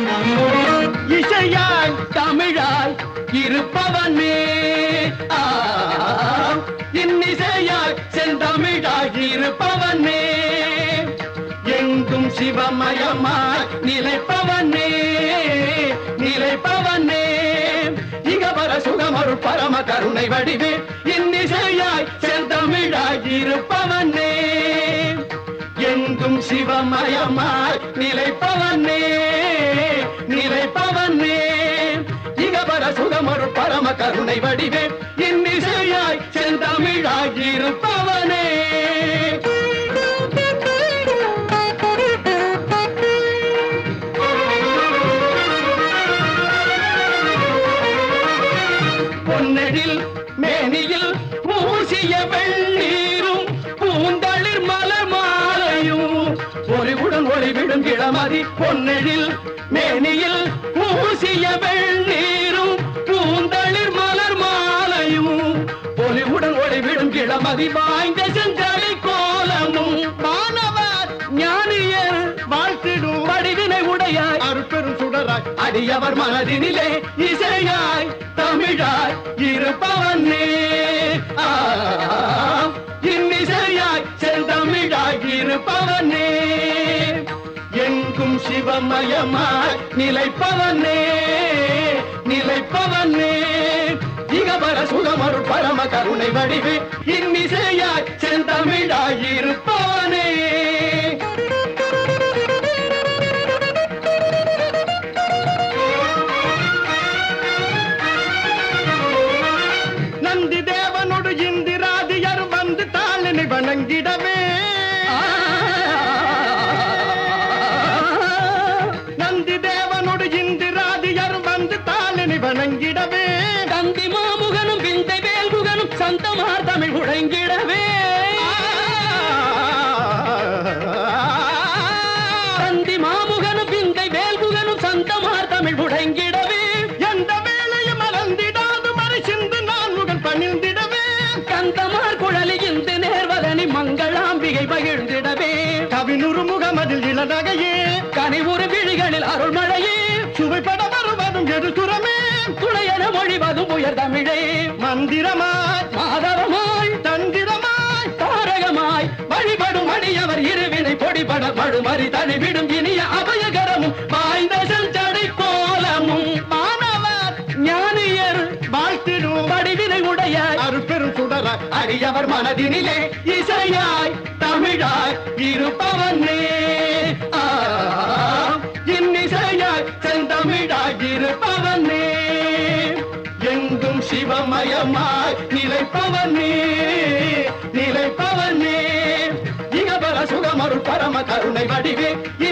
இசையாய் தமிழாய் இருப்பவனே ஆ, இன்னிசையாய் செந்தமிழாய் இருப்பவனே எங்கும் சிவமயமாய் நிலைப்பவனே நிலைப்பவனே இங்க வர சுகமருள் பரம கருணை வடிவே இன்னிசையாய் செந்தமிழாய் இருப்பவனே எங்கும் சிவமயமாய் நிலைப்பவனே நிலைப்பவனே இகபர சுகமரு பரம கருணை வடிவே இன்னிசையாய் செந்தமிழாய் இருப்பவனே பொன்னெழில் மேனியில் பூசிய வெள்ளீரும் பூந்தளிர் மலர் மாலையும் ஒளிவுடன் ஒளிவிடும் இளமதி பொன்னெழில் மேனியில் பூசிய வெள்ளீரும் பூந்தளிர் மலர் மாலையும் ஒளிவுடன் ஒளிவிடும் இளமதி வாய்ந்த செஞ்சலை கோலமும் மாணவர் ஞானியர் வாழ்த்திடும் வடிவினை உடையாய் அருட்பெரும் சுடராய் அடியவர் மனதினிலே இசையாய் தமிழாய் இருப்பவனே ஆ, இன்னிசையாய் செந்தமிழாய் இருப்பவனே எங்கும் சிவமயமாய் நிலைப்பவனே நிலைப்பவனே இகபர சுகமருள் பரம கருணை வடிவு இன்னிசையாய் செந்தமிழாய் இருப்பவனே நந்தி தேவனோடு இந்திராதியர் வந்து தாளினை வணங்கிடவே நந்தி தேவனோடு இந்திராதியர் வந்து தாளினை வணங்கிடவே தந்தி மாமுகனும் விந்தை வேல்முகனும் சந்தமார் தமிழ் உழைங்கிடவே தந்தி மாமுகனும் விந்தை வேல்முகனும் சந்தமார் தமிழ் உழைங்கிடவே எந்த வேலையும் மறந்திடாது மறை சிந்து நான் முகன் பணிந்திடவே கந்தமார் குழலி இந்த நேர்வதனி மங்களாம்பிகை மகிழ்ந்திடவே கவினுறு முகமதில் இளநகையே கனிவுறு விழிகளில் அருள்மழையே சுவைப்பட வருவதும் எடுத்துறமே துணையென மொழிவதும் உயர் தமிழே மந்திரமாய் மாதவமாய் தந்திரமாய் தாரகமாய் வழிபடும் அடியவர் இருவினை பொடிபட படுமறி தனிவிடும் இனிய அபயகரமும் வாய்ந்த செஞ்சடை கோலமும் மாணவர் ஞானியர் வாழ்த்திடும் வடிவினை உடைய அருட்பெரும் சுடராய் அடியவர் மனதினிலே இசையாய் தமிழாய் இருப்பவனே ஆ, இன்னிசையாய் செந்தமிழாய் இருப்பவனே எங்கும் சிவமயமாய் நிலைப்பவனே நிலைப்பவனே இகபர சுகமருள் பரம கருணை வடிவே